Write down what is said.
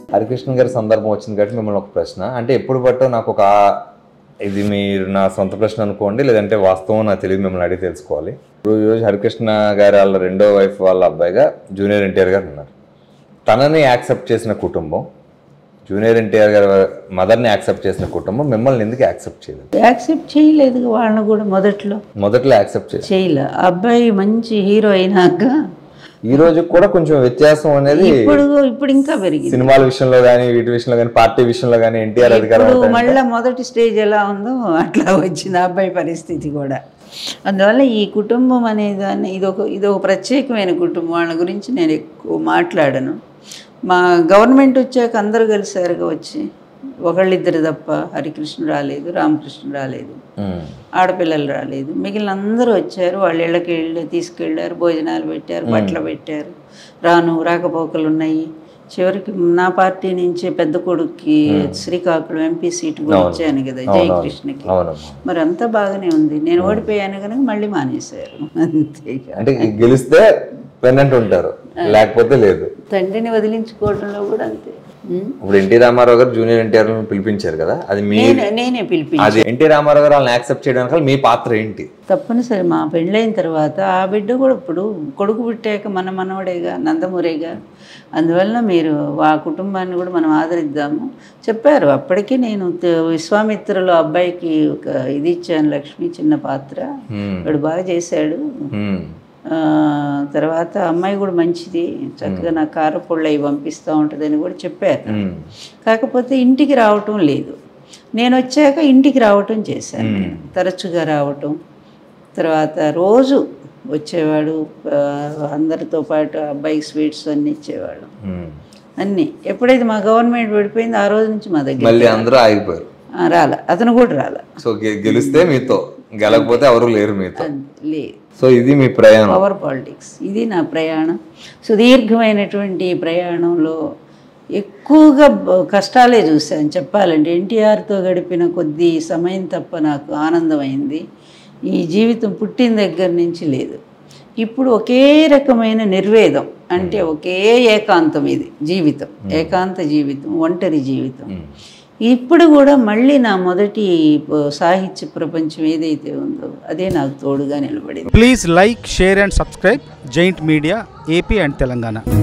హరికృష్ణ గారి సందర్భం వచ్చింది కాబట్టి మిమ్మల్ని ఒక ప్రశ్న అంటే ఎప్పుడు పట్టో నాకు ఒక ఇది మీరు నా సొంత ప్రశ్న అనుకోండి లేదంటే వాస్తవం నాకు తెలియదు మిమ్మల్ని అడిగి తెలుసుకోవాలి ఇప్పుడు ఈరోజు హరికృష్ణ గారి వాళ్ళ రెండో వైఫ్ వాళ్ళ అబ్బాయిగా జూనియర్ ఎన్టీఆర్ గారు ఉన్నారు తనని యాక్సెప్ట్ చేసిన కుటుంబం జూనియర్ ఎన్టీఆర్ గారి మదర్ని యాక్సెప్ట్ చేసిన కుటుంబం మిమ్మల్ని ఎందుకు యాక్సెప్ట్ చేయలేదు యాక్సెప్ట్ చేయలేదు వాళ్ళని కూడా మొదట్లో మొదట్లో యాక్సెప్ట్ చేసి చేయలే అబ్బాయి మంచి హీరో అయినాక ఈ రోజు కూడా కొంచెం వ్యత్యాసం అనేది ఇప్పుడు ఇప్పుడు ఇంకా పెరిగింది సినిమాల విషయంలో కానీ వీటి విషయంలో కానీ పార్టీ విషయంలో కానీ ఎన్టీఆర్ అధికారం ఇప్పుడు అవుతాయంటే- మళ్ళీ మొదటి స్టేజ్ ఎలా ఉందో అట్లా వచ్చింది ఆ అబ్బాయి పరిస్థితి కూడా అందువల్ల ఈ కుటుంబం అనే దాన్ని ఇదొక ఇదొక ప్రత్యేకమైన కుటుంబం వాళ్ళ గురించి నేను ఎక్కువ మాట్లాడను మా గవర్నమెంట్ వచ్చాక అందరూ కలిసారుగా వచ్చి ఒకళ్ళిద్దరు తప్ప హరికృష్ణ రాలేదు రామకృష్ణ రాలేదు ఉమ్. ఆడపిల్లలు రాలేదు మిగిలిన అందరూ వచ్చారు వాళ్ళ ఇళ్ళకి వెళ్ళి తీసుకెళ్ళారు భోజనాలు పెట్టారు బట్టలు పెట్టారు రాను రాకపోకలు ఉన్నాయి చివరికి నా పార్టీ నుంచి పెద్ద కొడుక్కి శ్రీకాకుళం ఎంపీ సీటు కూడా ఇచ్చాను కదా జయకృష్ణకి అవునమ్మా మరి అంతా బాగానే ఉంది నేను ఓడిపోయాను కనుక మళ్ళీ మానేశారు అంతే అంటే గెలిస్తే పెన్నెంట్ ఉంటారు లేకపోతే లేదు తండ్రిని వదిలించుకోవడంలో కూడా అంతే ఉం? ఇప్పుడు ఎన్టీ రామారావు గారు జూనియర్ ఎన్టీఆర్ పిలిపించారు కదా అది మీ నేనే నేనే పిలిపి అది ఎన్టీ రామారావు గారు వాళ్ళని యాక్సెప్ట్ చేయడానికి మీ పాత్ర ఏంటి తప్పనిసరి మా పెళ్ళైన తర్వాత ఆ బిడ్డ కూడా ఇప్పుడు కొడుకు పుట్టాక మన మనవడేగా నందమూరేగా అందువల్ల మీరు ఆ కుటుంబాన్ని కూడా మనం ఆదరిద్దాము చెప్పారు అప్పటికి నేను త- విశ్వామిత్రలో అబ్బాయికి ఒక ఇది ఇచ్చాను లక్ష్మి చిన్న పాత్ర హ్మ్. వాడు బాగా చేశాడు హ్మ్. ఆ, తర్వాత అమ్మాయి కూడా మంచిది చక్కగా నా కారపొళ్ళు అవి పంపిస్తూ ఉంటుందని కూడా చెప్పారు హ్మ్. కాకపోతే ఇంటికి రావటం లేదు నేను వచ్చాక ఇంటికి రావటం చేశాను నేను తరచుగా రావటం తర్వాత రోజు వచ్చేవాడు ఆ, అందరితో పాటు అబ్బాయికి స్వీట్స్ అన్నీ ఇచ్చేవాడు హ్మ్. అన్నీ ఎప్పుడైతే మా గవర్నమెంట్ పడిపోయింది ఆ రోజు నుంచి మా దగ్గర మళ్ళీ అందరూ ఆగిపోయారు ఆ, రాల అతను కూడా రాల సో గె- గెలిస్తే మీతో గెలకపోతే ఎవరు లేరు మీతో లే సో ఇది మీ ప్రయాణం పవర్ పాలిటిక్స్ ఇది నా ప్రయాణం సుదీర్ఘమైనటువంటి ఈ ప్రయాణంలో ఎక్కువగా బ- కష్టాలే చూశాను చెప్పాలంటే ఎన్టీఆర్తో గడిపిన కొద్ది సమయం తప్ప నాకు ఆనందమైంది ఈ జీవితం పుట్టిన దగ్గర నుంచి లేదు ఇప్పుడు ఒకే రకమైన నిర్వేదం అంటే ఒకే ఏకాంతం ఇది జీవితం ఏకాంత జీవితం ఒంటరి జీవితం ఇప్పుడు కూడా మళ్ళీ నా మొదటి ప- సాహిత్య ప్రపంచం ఏదైతే ఉందో అదే నాకు తోడుగా నిలబడింది Please like, share and subscribe Giant Media AP and Telangana.